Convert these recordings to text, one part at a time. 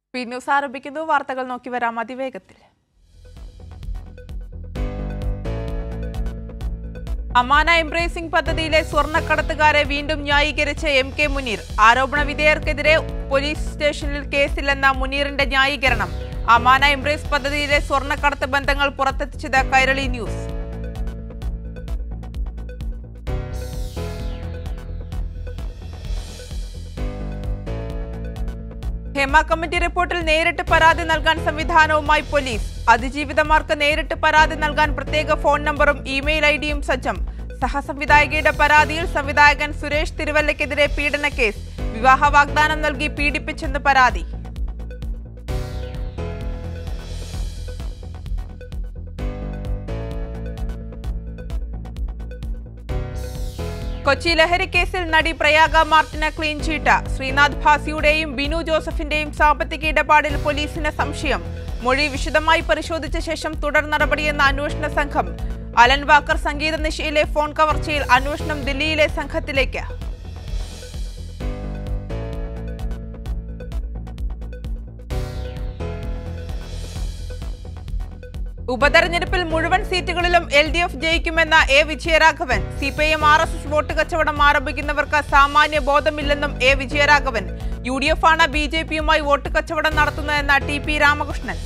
P news ആരംഭിക്കുന്നു വാർത്തകൾ നോക്കി വരാം അതിവേഗത്തിൽ അമാന എംബ്രേസിംഗ് പദ്ധതിയിലെ സ്വർണ്ണക്കടത്തുകാരെ വീണ്ടും ന്യായീകരിച്ച എം കെ മുനീർ ആരോപണ വിധേയർക്കെതിരെ പോലീസ് സ്റ്റേഷനിൽ കേസില്ലെന്ന മുനീറിന്റെ ന്യായീകരണം അമാന എംബ്രേസ് പദ്ധതിയിലെ സ്വർണ്ണക്കടത്ത് ബന്ധങ്ങൾ പുറത്തെത്തിച്ചത് കൈരളി ന്യൂസ് ഹേമ കമ്മിറ്റി റിപ്പോർട്ടിൽ നേരിട്ട് പരാതി നൽകാൻ സംവിധാനവുമായി പോലീസ് അതിജീവിതമാർക്ക് നേരിട്ട് പരാതി നൽകാൻ പ്രത്യേക ഫോൺ നമ്പറും ഇമെയിൽ ഐ ഡിയും സജ്ജം സഹസംവിധായകയുടെ പരാതിയിൽ സംവിധായകൻ സുരേഷ് തിരുവല്ലയ്ക്കെതിരെ പീഡന കേസ് വിവാഹ വാഗ്ദാനം നൽകി പീഡിപ്പിച്ചെന്ന് പരാതി കൊച്ചി ലഹരി കേസിൽ നടി പ്രയാഗ മാർട്ടിന് ക്ലീൻ ചീട്ട് ശ്രീനാഥ് ഭാസിയുടെയും ബിനു ജോസഫിന്റെയും സാമ്പത്തിക ഇടപാടിൽ പോലീസിന് സംശയം മൊഴി വിശദമായി പരിശോധിച്ച ശേഷം തുടർ നടപടിയെന്ന അന്വേഷണ സംഘം അലൻ വാക്കർ സംഗീത നിശയിലെ ഫോൺ കവർച്ചയിൽ അന്വേഷണം ദില്ലിയിലെ സംഘത്തിലേക്ക് ഉപതെരഞ്ഞെടുപ്പിൽ മുഴുവൻ സീറ്റുകളിലും എൽ ഡി എഫ് ജയിക്കുമെന്ന A Vijayaraghavan C P I M R S S vote കച്ചവടം ആരംഭിക്കുന്നവർക്ക് സാമാന്യ ബോധമില്ലെന്നും A Vijayaraghavan U D F ആണ് ബി ജെ പിയുമായി വോട്ട് കച്ചവടം നടത്തുന്നതെന്ന ടി പി രാമകൃഷ്ണൻ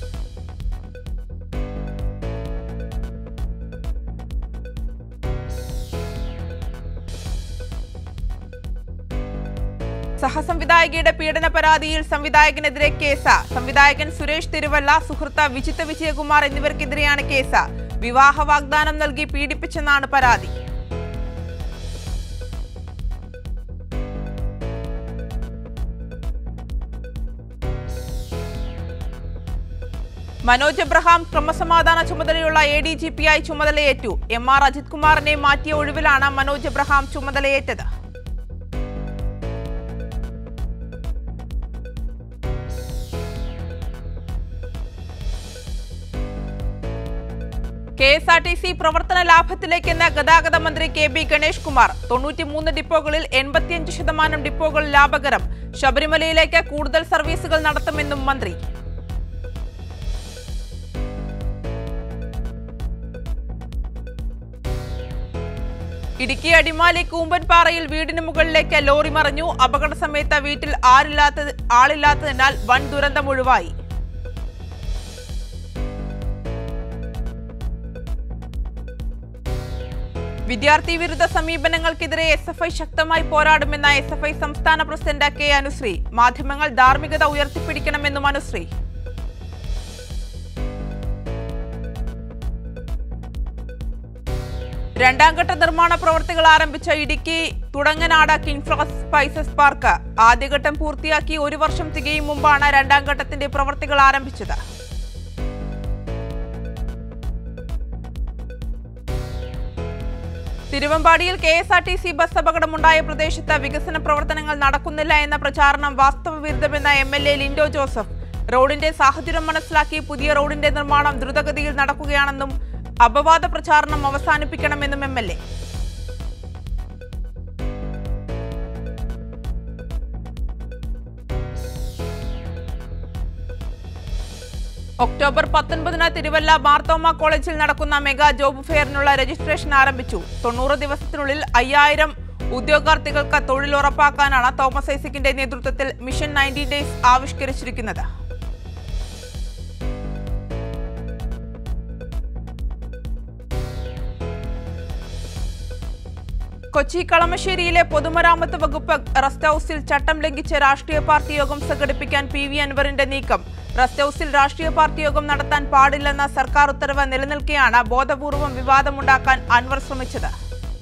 സഹസംവിധായകയുടെ പീഡന പരാതിയിൽ സംവിധായകനെതിരെ കേസ് സംവിധായകൻ സുരേഷ് തിരുവല്ല സുഹൃത്ത് വിജിത്ത് വിജയകുമാർ എന്നിവർക്കെതിരെയാണ് കേസ് വിവാഹ വാഗ്ദാനം നൽകി പീഡിപ്പിച്ചെന്നാണ് പരാതി മനോജ് എബ്രഹാം ക്രമസമാധാന ചുമതലയുള്ള എ ഡി ജി പിയായി ചുമതലയേറ്റു എം ആർ അജിത് കുമാറിനെ മാറ്റിയ ഒഴിവിലാണ് മനോജ് എബ്രഹാം ചുമതലയേറ്റത് K S R T C പ്രവർത്തന ലാഭത്തിലേക്കെന്ന ഗതാഗത മന്ത്രി കെ ബി ഗണേഷ് കുമാർ തൊണ്ണൂറ്റിമൂന്ന് ഡിപ്പോകളിൽ എൺപത്തിയഞ്ച് ശതമാനം ഡിപ്പോകൾ ലാഭകരം ശബരിമലയിലേക്ക് കൂടുതൽ സർവീസുകൾ നടത്തുമെന്നും മന്ത്രി ഇടുക്കി അടിമാലി കൂമ്പൻപാറയിൽ വീടിന് മുകളിലേക്ക് ലോറി മറിഞ്ഞു അപകട സമയത്ത് വീട്ടിൽ ആരില്ലാത്ത ആളില്ലാത്തതിനാൽ വൻ ദുരന്തം ഒഴിവായി വിദ്യാർത്ഥി വിരുദ്ധ സമീപനങ്ങൾക്കെതിരെ എസ് എഫ് ഐ ശക്തമായി പോരാടുമെന്ന എസ് എഫ് ഐ സംസ്ഥാന പ്രസിഡന്റ് കെ അനുശ്രീ മാധ്യമങ്ങൾ ധാർമ്മികത ഉയർത്തിപ്പിടിക്കണമെന്നും അനുശ്രീ രണ്ടാം ഘട്ട നിർമ്മാണ പ്രവർത്തികൾ ആരംഭിച്ച ഇടുക്കി തുടങ്ങനാട് കിൻഫ്ലക്സ് സ്പൈസസ് പാർക്ക് ആദ്യഘട്ടം പൂർത്തിയാക്കി ഒരു വർഷം തികയും മുമ്പാണ് രണ്ടാം ഘട്ടത്തിന്റെ പ്രവർത്തികൾ ആരംഭിച്ചത് തിരുവമ്പാടിയിൽ K S R T C bus അപകടമുണ്ടായ പ്രദേശത്ത് വികസന പ്രവർത്തനങ്ങൾ നടക്കുന്നില്ല എന്ന പ്രചാരണം വാസ്തവവിരുദ്ധമെന്ന M L A Lindo Joseph റോഡിന്റെ സാഹചര്യം മനസ്സിലാക്കി പുതിയ റോഡിന്റെ നിർമ്മാണം ദ്രുതഗതിയിൽ നടക്കുകയാണെന്നും അപവാദ പ്രചാരണം അവസാനിപ്പിക്കണമെന്നും എം എൽ എ ഒക്ടോബർ പത്തൊൻപതിന് തിരുവല്ല മാർത്തോമ കോളേജിൽ നടക്കുന്ന മെഗാ ജോബ് ഫെയറിനുള്ള രജിസ്ട്രേഷൻ ആരംഭിച്ചു തൊണ്ണൂറ് ദിവസത്തിനുള്ളിൽ അയ്യായിരം ഉദ്യോഗാർത്ഥികൾക്ക് തൊഴിൽ ഉറപ്പാക്കാനാണ് തോമസ് ഐസക്കിന്റെ നേതൃത്വത്തിൽ മിഷൻ നയൻറ്റി ഡേയ്സ് ആവിഷ്കരിച്ചിരിക്കുന്നത് കൊച്ചി കളമശ്ശേരിയിലെ പൊതുമരാമത്ത് വകുപ്പ് റെസ്റ്റ് ഹൌസിൽ ചട്ടം ലംഘിച്ച് രാഷ്ട്രീയ പാർട്ടി യോഗം സംഘടിപ്പിക്കാൻ പി വി അൻവറിന്റെ നീക്കം റെസ്റ്റ് ഹൌസിൽ രാഷ്ട്രീയ പാർട്ടി യോഗം നടത്താൻ പാടില്ലെന്ന സർക്കാർ ഉത്തരവ് നിലനിൽക്കെയാണ് ബോധപൂർവം വിവാദമുണ്ടാക്കാൻ അൻവർ ശ്രമിച്ചത്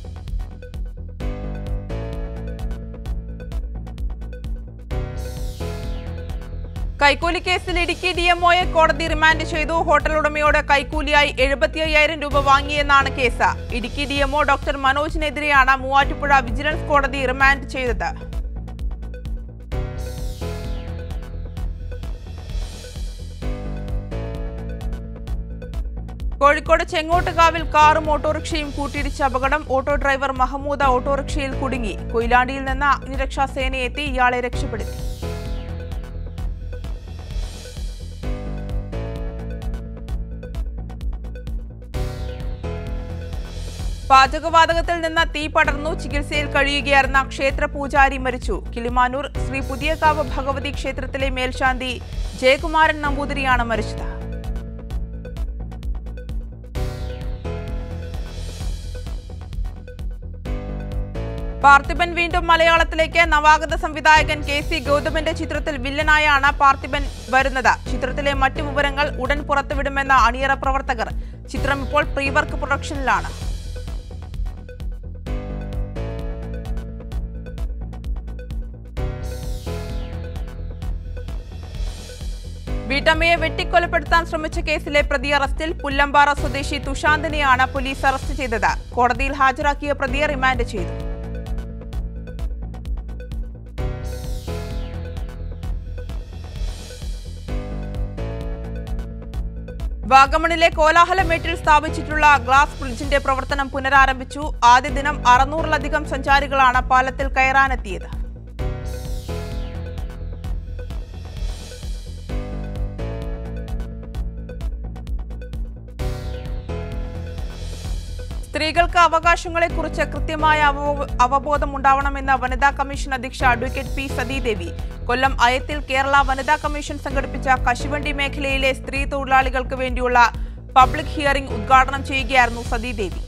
കൈക്കൂലി കേസിൽ ഇടുക്കി ഡിഎംഒയെ കോടതി റിമാൻഡ് ചെയ്തു ഹോട്ടൽ ഉടമയോട് കൈക്കൂലിയായി എഴുപത്തി അയ്യായിരം രൂപ വാങ്ങിയെന്നാണ് കേസ് ഇടുക്കി ഡിഎംഒ ഡോക്ടർ മനോജിനെതിരെയാണ് മൂവാറ്റുപുഴ വിജിലൻസ് കോടതി റിമാൻഡ് ചെയ്തത് കോഴിക്കോട് ചെങ്ങോട്ടുകാവിൽ കാറും ഓട്ടോറിക്ഷയും കൂട്ടിയിടിച്ച അപകടം ഓട്ടോ ഡ്രൈവർ മഹമ്മൂദ ഓട്ടോറിക്ഷയിൽ കുടുങ്ങി കൊയിലാണ്ടിയിൽ നിന്ന് അഗ്നിരക്ഷാ സേനയെത്തി ഇയാളെ രക്ഷപ്പെടുത്തി പാചകവാതകത്തിൽ നിന്ന് തീ പടർന്നു ചികിത്സയിൽ കഴിയുകയായിരുന്ന ക്ഷേത്ര പൂജാരി മരിച്ചു കിളിമാനൂർ ശ്രീ പുതിയകാവ് ഭഗവതി ക്ഷേത്രത്തിലെ മേൽശാന്തി ജയകുമാരൻ നമ്പൂതിരിയാണ് മരിച്ചത് പാർത്ഥിബൻ വീണ്ടും മലയാളത്തിലേക്ക് നവാഗത സംവിധായകൻ കെ സി ഗൗതമന്റെ ചിത്രത്തിൽ വില്ലനായാണ് പാർത്ഥിബൻ വരുന്നത് ചിത്രത്തിലെ മറ്റു വിവരങ്ങൾ ഉടൻ പുറത്തുവിടുമെന്ന അണിയറ പ്രവർത്തകർ ചിത്രം ഇപ്പോൾ പ്രീവർക്ക് പ്രൊഡക്ഷനിലാണ് വീട്ടമ്മയെ വെട്ടിക്കൊലപ്പെടുത്താൻ ശ്രമിച്ച കേസിലെ പ്രതി അറസ്റ്റിൽ പുല്ലമ്പാറ സ്വദേശി തുഷാന്തിനെയാണ് പോലീസ് അറസ്റ്റ് ചെയ്തത് കോടതിയിൽ ഹാജരാക്കിയ പ്രതിയെ റിമാൻഡ് ചെയ്തു വാഗമണിലെ കോലാഹലമേട്ടിൽ സ്ഥാപിച്ചിട്ടുള്ള ഗ്ലാസ് ബ്രിഡ്ജിന്റെ പ്രവർത്തനം പുനരാരംഭിച്ചു ആദ്യ ദിനം അറുന്നൂറിലധികം സഞ്ചാരികളാണ് പാലത്തിൽ കയറാനെത്തിയത് സ്ത്രീകൾക്ക് അവകാശങ്ങളെക്കുറിച്ച് കൃത്യമായ അവബോ- അവബോധം ഉണ്ടാവണമെന്ന വനിതാ കമ്മീഷൻ അധ്യക്ഷ അഡ്വക്കേറ്റ് പി സതീദേവി കൊല്ലം അയത്തിൽ കേരള വനിതാ കമ്മീഷൻ സംഘടിപ്പിച്ച കശുവണ്ടി മേഖലയിലെ സ്ത്രീ തൊഴിലാളികൾക്ക് വേണ്ടിയുള്ള പബ്ലിക് ഹിയറിംഗ് ഉദ്ഘാടനം ചെയ്യുകയായിരുന്നു Sathidevi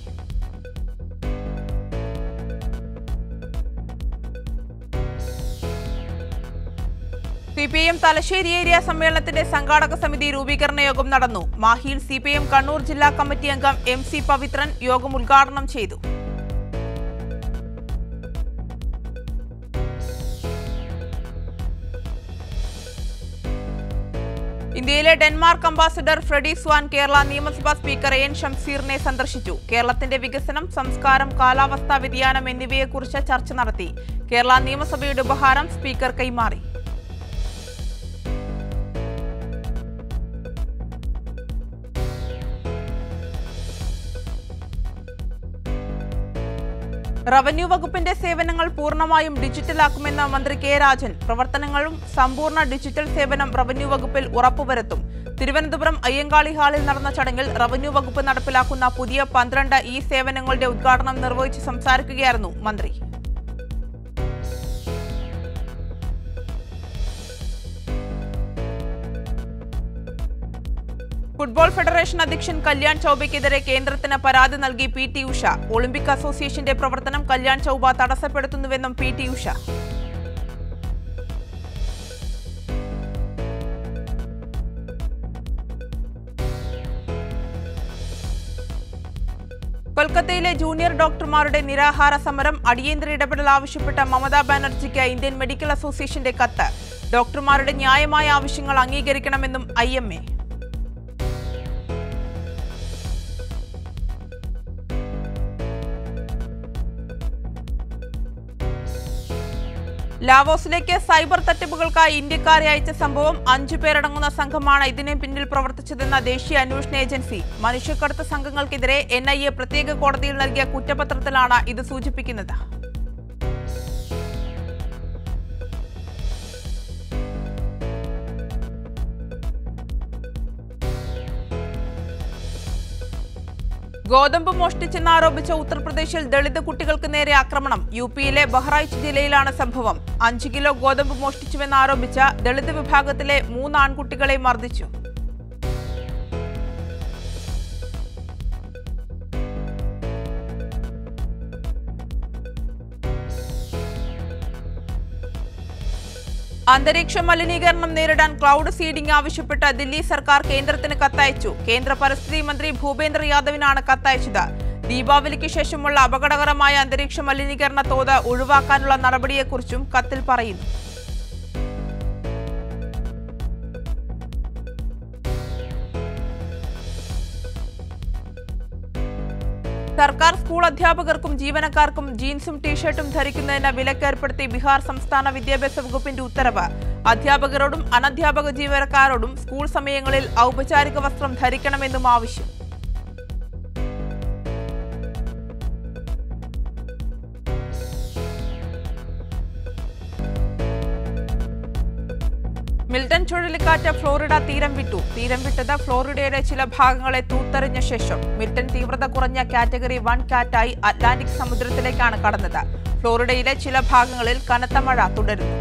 C P M Thalassery area സമ്മേളനത്തിന്റെ സംഘാടക സമിതി രൂപീകരണ യോഗം നടന്നു മാഹിയിൽ സി പി എം കണ്ണൂർ ജില്ലാ കമ്മിറ്റി അംഗം എം സി പവിത്രൻ യോഗം ഉദ്ഘാടനം ചെയ്തു ഇന്ത്യയിലെ Denmark ambassador Freddy Svane Kerala നിയമസഭാ സ്പീക്കർ എൻ ഷംസീറിനെ സന്ദർശിച്ചു കേരളത്തിന്റെ വികസനം സംസ്കാരം കാലാവസ്ഥാ വ്യതിയാനം എന്നിവയെക്കുറിച്ച് ചർച്ച നടത്തി കേരള നിയമസഭയുടെ ഉപഹാരം സ്പീക്കർ കൈമാറി റവന്യൂ വകുപ്പിന്റെ സേവനങ്ങൾ പൂർണ്ണമായും ഡിജിറ്റലാക്കുമെന്ന മന്ത്രി കെ രാജൻ പ്രവർത്തനങ്ങളും സമ്പൂർണ്ണ ഡിജിറ്റൽ സേവനം റവന്യൂ വകുപ്പിൽ ഉറപ്പുവരുത്തും തിരുവനന്തപുരം അയ്യങ്കാളി ഹാളിൽ നടന്ന ചടങ്ങിൽ റവന്യൂ വകുപ്പ് നടപ്പിലാക്കുന്ന പുതിയ പന്ത്രണ്ട് ഇ സേവനങ്ങളുടെ ഉദ്ഘാടനം നിർവഹിച്ച് സംസാരിക്കുകയായിരുന്നു മന്ത്രി ഫുട്ബോൾ ഫെഡറേഷൻ അധ്യക്ഷൻ കല്യാൺ ചൌബയ്ക്കെതിരെ കേന്ദ്രത്തിന് പരാതി നൽകി പി ടി ഉഷ ഒളിമ്പിക് അസോസിയേഷന്റെ പ്രവർത്തനം കല്യാൺ ചൌബ തടസ്സപ്പെടുത്തുന്നുവെന്നും പി ടി ഉഷ കൊൽക്കത്തയിലെ ജൂനിയർ ഡോക്ടർമാരുടെ നിരാഹാര സമരം അടിയന്തര ഇടപെടൽ ആവശ്യപ്പെട്ട മമതാ ബാനർജിക്ക് ഇന്ത്യൻ മെഡിക്കൽ അസോസിയേഷന്റെ കത്ത് ഡോക്ടർമാരുടെ ന്യായമായ ആവശ്യങ്ങൾ അംഗീകരിക്കണമെന്നും ഐ എം എ ലാവോസിലേക്ക് സൈബർ തട്ടിപ്പുകൾക്കായി ഇന്ത്യക്കാരെ അയച്ച സംഭവം അഞ്ചു പേരടങ്ങുന്ന സംഘമാണ് ഇതിന് പിന്നിൽ പ്രവർത്തിച്ചതെന്ന ദേശീയ അന്വേഷണ ഏജൻസി മനുഷ്യക്കടത്ത് സംഘങ്ങൾക്കെതിരെ എൻ ഐ എ പ്രത്യേക കോടതിയിൽ നൽകിയ കുറ്റപത്രത്തിലാണ് ഇത് സൂചിപ്പിക്കുന്നത് ഗോതമ്പ് മോഷ്ടിച്ചെന്നാരോപിച്ച ഉത്തർപ്രദേശിൽ ദളിത് കുട്ടികൾക്ക് നേരെ ആക്രമണം യു പിയിലെ ബഹ്റൈച്ച് ജില്ലയിലാണ് സംഭവം അഞ്ച് കിലോ ഗോതമ്പ് മോഷ്ടിച്ചുവെന്നാരോപിച്ച ദളിത് വിഭാഗത്തിലെ മൂന്ന് ആൺകുട്ടികളെ മർദ്ദിച്ചു അന്തരീക്ഷ മലിനീകരണം നേരിടാൻ ക്ലൗഡ് സീഡിംഗ് ആവശ്യപ്പെട്ട് ദില്ലി സർക്കാർ കേന്ദ്രത്തിന് കത്തയച്ചു കേന്ദ്ര പരിസ്ഥിതി മന്ത്രി ഭൂപേന്ദ്ര യാദവിനാണ് കത്തയച്ചത് ദീപാവലിക്ക് ശേഷമുള്ള അപകടകരമായ അന്തരീക്ഷ മലിനീകരണ തോത് ഒഴിവാക്കാനുള്ള നടപടിയെക്കുറിച്ചും കത്തിൽ പറയുന്നു സർക്കാർ സ്കൂൾ അധ്യാപകർക്കും ജീവനക്കാർക്കും ജീൻസും ടീഷർട്ടും ധരിക്കുന്നതിന് വിലക്കേർപ്പെടുത്തി ബീഹാർ സംസ്ഥാന വിദ്യാഭ്യാസ വകുപ്പിന്റെ ഉത്തരവ് അധ്യാപകരോടും അനധ്യാപക ജീവനക്കാരോടും സ്കൂൾ സമയങ്ങളിൽ ഔപചാരിക വസ്ത്രം ധരിക്കണമെന്നും ആവശ്യം മിൽട്ടൺ ചുഴലിക്കാറ്റ് ഫ്ലോറിഡ തീരം വിട്ടു തീരം വിട്ടത് ഫ്ലോറിഡയുടെ ചില ഭാഗങ്ങളെ തൂത്തെറിഞ്ഞ ശേഷം മിൽട്ടൺ തീവ്രത കുറഞ്ഞ കാറ്റഗറി വൺ കാറ്റായി അറ്റ്ലാന്റിക് സമുദ്രത്തിലേക്കാണ് കടന്നത് ഫ്ലോറിഡയിലെ ചില ഭാഗങ്ങളിൽ കനത്ത മഴ തുടരുന്നു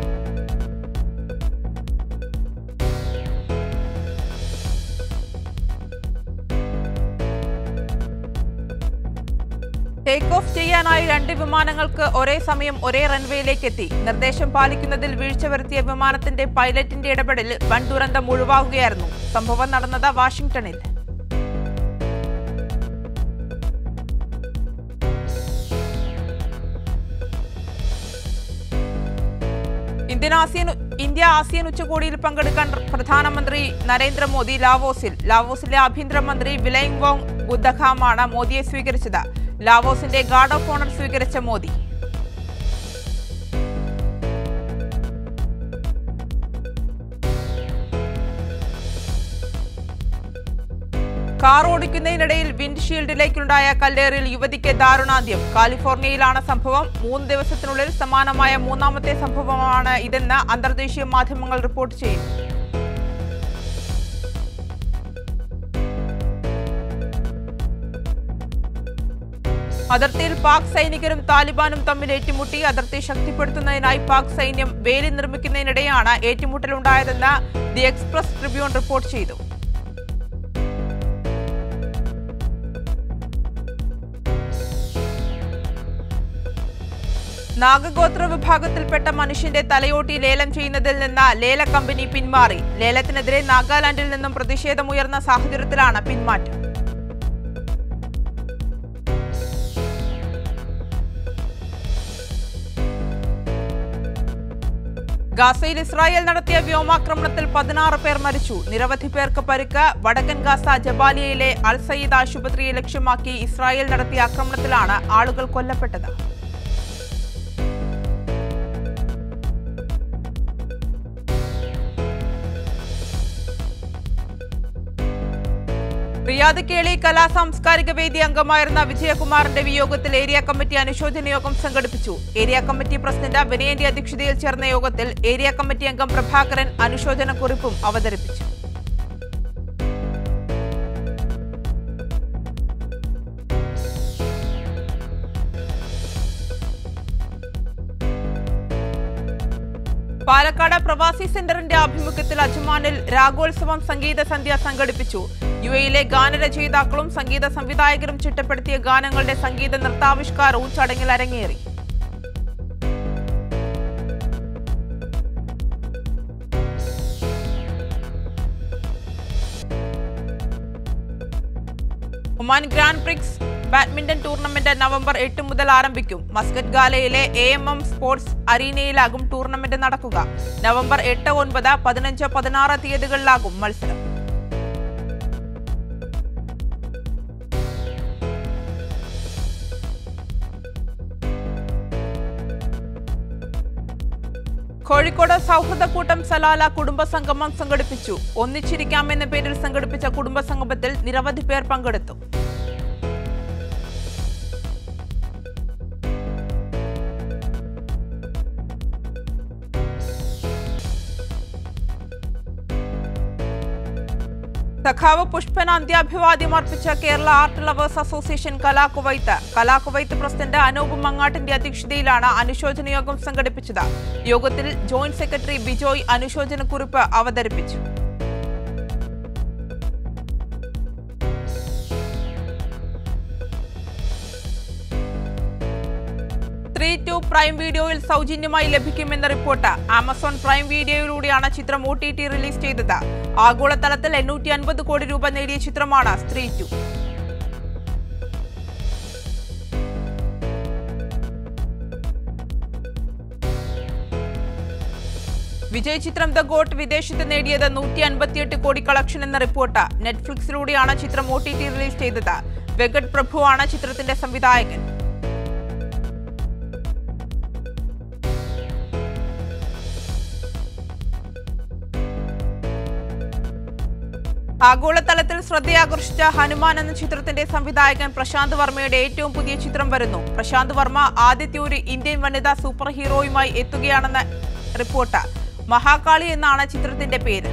ടേക്ക് ഓഫ് ചെയ്യാനായി രണ്ട് വിമാനങ്ങൾക്ക് ഒരേ സമയം ഒരേ റൺവേയിലേക്ക് എത്തി നിർദ്ദേശം പാലിക്കുന്നതിൽ വീഴ്ച വരുത്തിയ വിമാനത്തിന്റെ പൈലറ്റിന്റെ ഇടപെടലിൽ വൻ ദുരന്തം ഒഴിവാകുകയായിരുന്നു സംഭവം നടന്നത് വാഷിംഗ്ടണിൽ ഇന്ത്യൻ ആസിയൻ ഇന്ത്യ ആസിയൻ ഉച്ചകോടിയിൽ പങ്കെടുക്കാൻ പ്രധാനമന്ത്രി നരേന്ദ്രമോദി ലാവോസിൽ ലാവോസിലെ ആഭ്യന്തരമന്ത്രി വിലൈങ് വോങ് ബുദ്ധഖാമാണ് മോദിയെ സ്വീകരിച്ചത് ലാവോസിന്റെ ഗാർഡ് ഓഫ് ഓണർ സ്വീകരിച്ച മോദി കാർ ഓടിക്കുന്നതിനിടയിൽ വിൻഡ്ഷീൽഡിലേക്കുണ്ടായ കല്ലേറിൽ യുവതിക്ക് ദാരുണാന്ത്യം കാലിഫോർണിയയിലാണ് സംഭവം മൂന്ന് ദിവസത്തിനുള്ളിൽ സമാനമായ മൂന്നാമത്തെ സംഭവമാണ് ഇതെന്ന് അന്തർദേശീയ മാധ്യമങ്ങൾ റിപ്പോർട്ട് ചെയ്യുന്നു അതിർത്തിയിൽ പാക് സൈനികരും താലിബാനും തമ്മിൽ ഏറ്റുമുട്ടി അതിർത്തി ശക്തിപ്പെടുത്തുന്നതിനായി പാക് സൈന്യം വേലി നിർമ്മിക്കുന്നതിനിടെയാണ് ഏറ്റുമുട്ടലുണ്ടായതെന്ന് ദി എക്സ്പ്രസ് ട്രിബ്യൂൺ റിപ്പോർട്ട് ചെയ്തു നാഗഗോത്ര വിഭാഗത്തിൽപ്പെട്ട മനുഷ്യന്റെ തലയോട്ടി ലേലം ചെയ്യുന്നതിൽ നിന്ന് ലേല കമ്പനി പിന്മാറി ലേലത്തിനെതിരെ നാഗാലാൻഡിൽ നിന്നും പ്രതിഷേധമുയർന്ന സാഹചര്യത്തിലാണ് പിന്മാറ്റം ഗാസയിൽ ഇസ്രായേൽ നടത്തിയ വ്യോമാക്രമണത്തിൽ പതിനാറ് പേർ മരിച്ചു നിരവധി പേർക്ക് പരിക്ക് വടക്കൻ ഗാസ ജബാലിയയിലെ അൽ സയ്യിദ് ആശുപത്രിയെ ലക്ഷ്യമാക്കി ഇസ്രായേൽ നടത്തിയ ആക്രമണത്തിലാണ് ആളുകൾ കൊല്ലപ്പെട്ടത് റിയാദ് കേളി കലാ സാംസ്കാരിക വേദി അംഗമായിരുന്ന വിജയകുമാറിന്റെ വിയോഗത്തിൽ ഏരിയ കമ്മിറ്റി അനുശോചന യോഗം സംഘടിപ്പിച്ചു ഏരിയ കമ്മിറ്റി പ്രസിഡന്റ് വിനയന്റെ അധ്യക്ഷതയിൽ ചേർന്ന യോഗത്തിൽ ഏരിയ കമ്മിറ്റി അംഗം പ്രഭാകരൻ അനുശോചന കുറിപ്പും അവതരിപ്പിച്ചു പാലക്കാട് പ്രവാസി സെന്ററിന്റെ ആഭിമുഖ്യത്തിൽ അജ്മാനിൽ രാഗോത്സവം സംഗീത സന്ധ്യ സംഘടിപ്പിച്ചു യു എയിലെ ഗാനരചയിതാക്കളും സംഗീത സംവിധായകരും ചിട്ടപ്പെടുത്തിയ ഗാനങ്ങളുടെ സംഗീത നൃത്താവിഷ്കാരവും ചടങ്ങിൽ അരങ്ങേറി Oman Grand Prix badminton tournament November എട്ട് മുതൽ ആരംഭിക്കും മസ്കറ്റ് ഗാലയിലെ എ എം എം സ്പോർട്സ് അരീനയിലാകും ടൂർണമെന്റ് നടക്കുക നവംബർ എട്ട് ഒൻപത് പതിനഞ്ച് പതിനാറ് തീയതികളിലാകും മത്സരം കോഴിക്കോട് സൗഹൃദക്കൂട്ടം സലാല കുടുംബസംഗമം സംഘടിപ്പിച്ചു ഒന്നിച്ചിരിക്കാം എന്ന പേരിൽ സംഘടിപ്പിച്ച കുടുംബസംഗമത്തിൽ നിരവധി പേർ പങ്കെടുത്തു സഖാവ് പുഷ്പൻ അന്ത്യാഭിവാദ്യം അർപ്പിച്ച Kerala art lovers association Kala Kuwait Kala Kuwait president Anoop മങ്ങാട്ടിന്റെ അധ്യക്ഷതയിലാണ് അനുശോചന യോഗം സംഘടിപ്പിച്ചത് യോഗത്തിൽ ജോയിന്റ് സെക്രട്ടറി ബിജോയ് അനുശോചനക്കുറിപ്പ് അവതരിപ്പിച്ചു ത്രീ ടു പ്രൈം വീഡിയോയിൽ സൗജന്യമായി ലഭിക്കുമെന്ന റിപ്പോർട്ട് ആമസോൺ പ്രൈം വീഡിയോയിലൂടെയാണ് ചിത്രം ഒ ടി ടി റിലീസ് ചെയ്തത് ആഗോളതലത്തിൽ എണ്ണൂറ്റി അൻപത് കോടി രൂപ നേടിയ ചിത്രമാണ് സ്ത്രീ ടു വിജയ് ചിത്രം ദ ഗോട്ട് വിദേശത്ത് നേടിയത് നൂറ്റി അൻപത്തിയെട്ട് കോടി കളക്ഷൻ എന്ന റിപ്പോർട്ട് നെറ്റ്ഫ്ലിക്സിലൂടെയാണ് ചിത്രം ഒ ടി ടി റിലീസ് ചെയ്തത് വെങ്കട് പ്രഭുവാണ് ചിത്രത്തിന്റെ സംവിധായകൻ ആഗോളതലത്തിൽ ശ്രദ്ധയാകർഷിച്ച ഹനുമാൻ എന്ന ചിത്രത്തിന്റെ സംവിധായകൻ പ്രശാന്ത് വർമ്മയുടെ ഏറ്റവും പുതിയ ചിത്രം വരുന്നു പ്രശാന്ത് വർമ്മ ആദ്യത്തെ ഒരു ഇന്ത്യൻ വനിതാ സൂപ്പർ ഹീറോയുമായി എത്തുകയാണെന്ന റിപ്പോർട്ട് മഹാകാളി എന്നാണ് ചിത്രത്തിന്റെ പേര്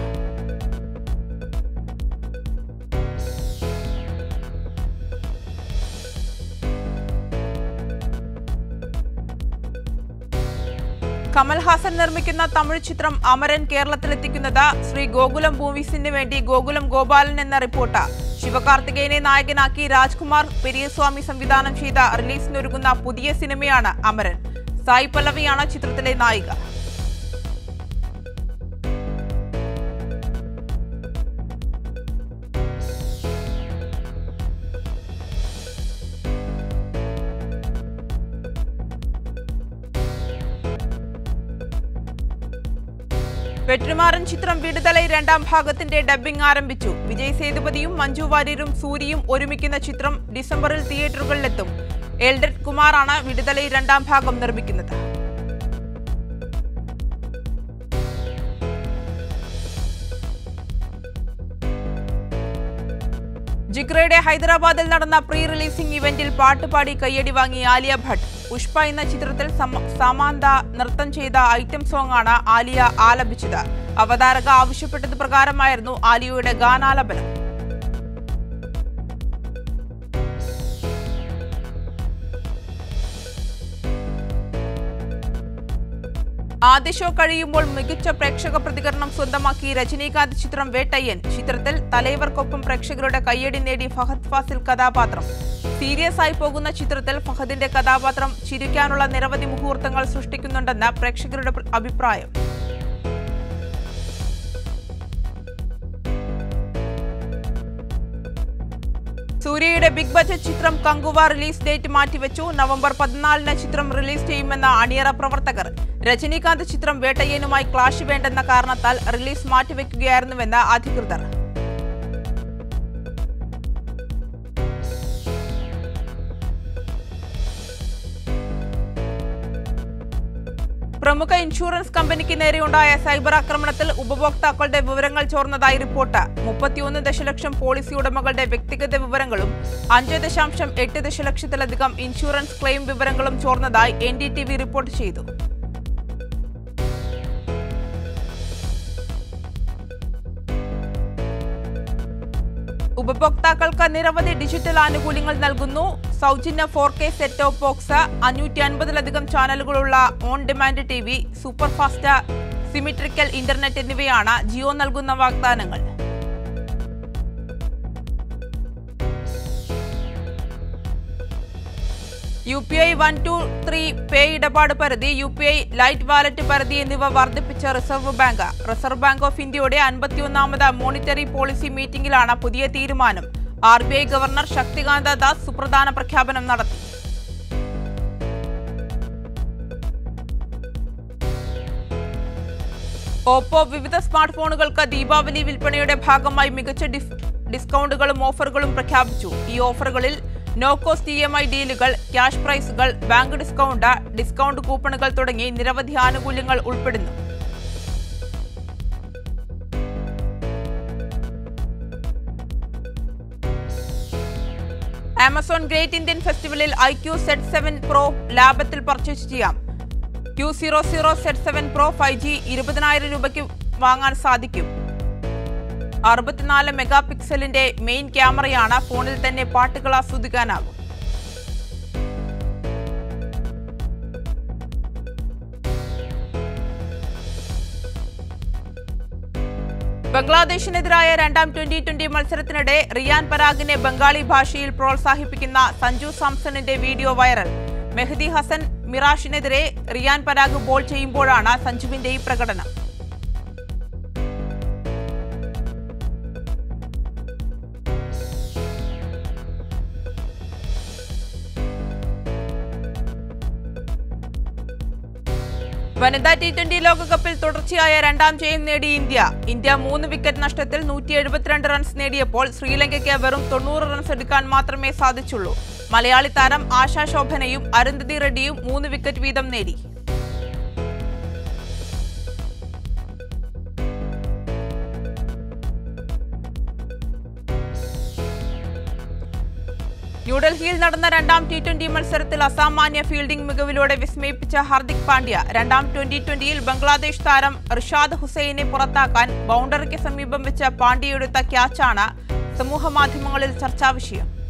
കമൽഹാസൻ നിർമ്മിക്കുന്ന തമിഴ് ചിത്രം അമരൻ കേരളത്തിലെത്തിക്കുന്നത് ശ്രീ ഗോകുലം മൂവീസിന് വേണ്ടി ഗോകുലം ഗോപാലൻ എന്ന റിപ്പോർട്ട് ശിവകാർത്തികേയനെ നായകനാക്കി രാജ്കുമാർ പെരിയസ്വാമി സംവിധാനം ചെയ്ത റിലീസിനൊരുങ്ങുന്ന പുതിയ സിനിമയാണ് അമരൻ സായി പല്ലവിയാണ് ചിത്രത്തിലെ നായിക വെട്രിമാറൻ ചിത്രം വിടുതലൈ രണ്ടാം ഭാഗത്തിന്റെ ഡബ്ബിംഗ് ആരംഭിച്ചു വിജയ് സേതുപതിയും മഞ്ജു വാര്യരും സൂര്യയും ഒരുമിക്കുന്ന ചിത്രം ഡിസംബറിൽ തിയേറ്ററുകളിലെത്തും എൽഡഡ് കുമാറാണ് വിടുതലൈ രണ്ടാം ഭാഗം നിർമ്മിക്കുന്നത് ജിഗ്രയുടെ ഹൈദരാബാദിൽ നടന്ന പ്രീ റിലീസിംഗ് ഇവന്റിൽ പാട്ടുപാടി കയ്യടി വാങ്ങി ആലിയ ഭട്ട് പുഷ്പ എന്ന ചിത്രത്തിൽ സമ- സമാന്ത നൃത്തം ചെയ്ത ഐറ്റം സോങ് ആണ് ആലിയ ആലപിച്ചത് അവതാരക ആവശ്യപ്പെട്ടത് പ്രകാരമായിരുന്നു ആലിയയുടെ ഗാനാലപനം ആദ്യ ഷോ കഴിയുമ്പോൾ മികച്ച പ്രേക്ഷക പ്രതികരണം സ്വന്തമാക്കി രജനീകാന്ത് ചിത്രം വേട്ടയ്യൻ ചിത്രത്തിൽ തലൈവർക്കൊപ്പം പ്രേക്ഷകരുടെ കയ്യടി നേടി ഫഹദ് ഫാസിൽ കഥാപാത്രം സീരിയസ് ആയി പോകുന്ന ചിത്രത്തിൽ ഫഹദിന്റെ കഥാപാത്രം ചിരിക്കാനുള്ള നിരവധി മുഹൂർത്തങ്ങൾ സൃഷ്ടിക്കുന്നുണ്ടെന്ന് പ്രേക്ഷകരുടെ പ്ര- അഭിപ്രായം സൂര്യയുടെ ബിഗ് ബജറ്റ് ചിത്രം കങ്കുവ റിലീസ് ഡേറ്റ് മാറ്റിവെച്ചു നവംബർ പതിനാലിന് ചിത്രം റിലീസ് ചെയ്യുമെന്ന അണിയറ പ്രവർത്തകർ രജനീകാന്ത് ചിത്രം വേട്ടയ്യനുമായി ക്ലാഷ് വേണ്ടെന്ന കാരണത്താൽ റിലീസ് മാറ്റിവെക്കുകയായിരുന്നുവെന്ന് അധികൃതർ പ്രമുഖ ഇൻഷുറൻസ് കമ്പനിക്ക് നേരെയുണ്ടായ സൈബർ ആക്രമണത്തിൽ ഉപഭോക്താക്കളുടെ വിവരങ്ങൾ ചോർന്നതായി റിപ്പോർട്ട് മുപ്പത്തിയൊന്ന് ദശലക്ഷം പോളിസി ഉടമകളുടെ വ്യക്തിഗത വിവരങ്ങളും അഞ്ച് ദശാംശം എട്ട് ദശലക്ഷത്തിലധികം ഇൻഷുറൻസ് ക്ലെയിം വിവരങ്ങളും ചോർന്നതായി N D T V report ചെയ്തു ഉപഭോക്താക്കൾക്ക് നിരവധി ഡിജിറ്റൽ ആനുകൂല്യങ്ങൾ നൽകുന്നു സൗജന്യ four K set top box അഞ്ഞൂറ്റി അൻപതിലധികം ചാനലുകളുള്ള on demand T V super fast symmetrical internet എന്നിവയാണ് ജിയോ നൽകുന്ന വാഗ്ദാനങ്ങൾ U P I one two three pay ഇടപാട് പരിധി U P I lite wallet പരിധി എന്നിവ വർദ്ധിപ്പിച്ച reserve bank reserve bank of ഇന്ത്യയുടെ അൻപത്തിയൊന്നാമത് മോണിറ്ററി പോളിസി മീറ്റിംഗിലാണ് പുതിയ തീരുമാനം R B I governor Shaktikanta Das സുപ്രധാന പ്രഖ്യാപനം നടത്തി ഓപ്പോ വിവിധ സ്മാർട്ട് ഫോണുകൾക്ക് ദീപാവലി വിൽപ്പനയുടെ ഭാഗമായി മികച്ച ഡിസ്- ഡിസ്കൗണ്ടുകളും ഓഫറുകളും പ്രഖ്യാപിച്ചു ഈ ഓഫറുകളിൽ no cost E M I ഡീലുകൾ ക്യാഷ് പ്രൈസുകൾ ബാങ്ക് ഡിസ്കൗണ്ട് ഡിസ്കൗണ്ട് കൂപ്പണുകൾ തുടങ്ങി നിരവധി ആനുകൂല്യങ്ങൾ ഉൾപ്പെടുന്നു ആമസോൺ ഗ്രേറ്റ് ഇന്ത്യൻ ഫെസ്റ്റിവലിൽ I Q Z seven pro ലാഭത്തിൽ പർച്ചേസ് ചെയ്യാം Q zero zero Z seven pro five G ഇരുപതിനായിരം രൂപയ്ക്ക് വാങ്ങാൻ സാധിക്കും അറുപത്തിനാല് മെഗാ പിക്സലിന്റെ മെയിൻ ക്യാമറയാണ് ഫോണിൽ തന്നെ പാട്ടുകൾ ആസ്വദിക്കാനാകും ബംഗ്ലാദേശിനെതിരായ രണ്ടാം ട്വന്റി ട്വന്റി മത്സരത്തിനിടെ റിയാൻ പരാഗിനെ ബംഗാളി ഭാഷയിൽ പ്രോത്സാഹിപ്പിക്കുന്ന സഞ്ജു സാംസണിന്റെ വീഡിയോ വൈറൽ മെഹദി ഹസൻ മിറാഷിനെതിരെ റിയാൻ പരാഗ് ബോൾ ചെയ്യുമ്പോഴാണ് സഞ്ജുവിന്റെ ഈ പ്രകടനം വനിതാ ടി ട്വന്റി ലോകകപ്പിൽ തുടർച്ചയായ രണ്ടാം ജയം നേടി ഇന്ത്യ ഇന്ത്യ മൂന്ന് വിക്കറ്റ് നഷ്ടത്തിൽ നൂറ്റി എഴുപത്തിരണ്ട് റൺസ് നേടിയപ്പോൾ ശ്രീലങ്കയ്ക്ക് വെറും തൊണ്ണൂറ് റൺസ് എടുക്കാൻ മാത്രമേ സാധിച്ചുള്ളൂ മലയാളി താരം ആശാ ശോഭനയും അരുന്ധതി റെഡ്ഡിയും മൂന്ന് വിക്കറ്റ് വീതം നേടി ന്യൂഡൽഹിയിൽ നടന്ന രണ്ടാം ടി ട്വന്റി മത്സരത്തിൽ അസാമാന്യ ഫീൽഡിംഗ് മികവിലൂടെ വിസ്മയിപ്പിച്ച ഹാർദിക് പാണ്ഡ്യ രണ്ടാം ട്വന്റി ട്വന്റിയിൽ ബംഗ്ലാദേശ് താരം റിഷാദ് ഹുസൈനെ പുറത്താക്കാൻ ബൗണ്ടറിക്ക് സമീപം വെച്ച പാണ്ഡ്യ എടുത്ത ക്യാച്ചാണ് സമൂഹമാധ്യമങ്ങളിൽ ചർച്ചാ വിഷയം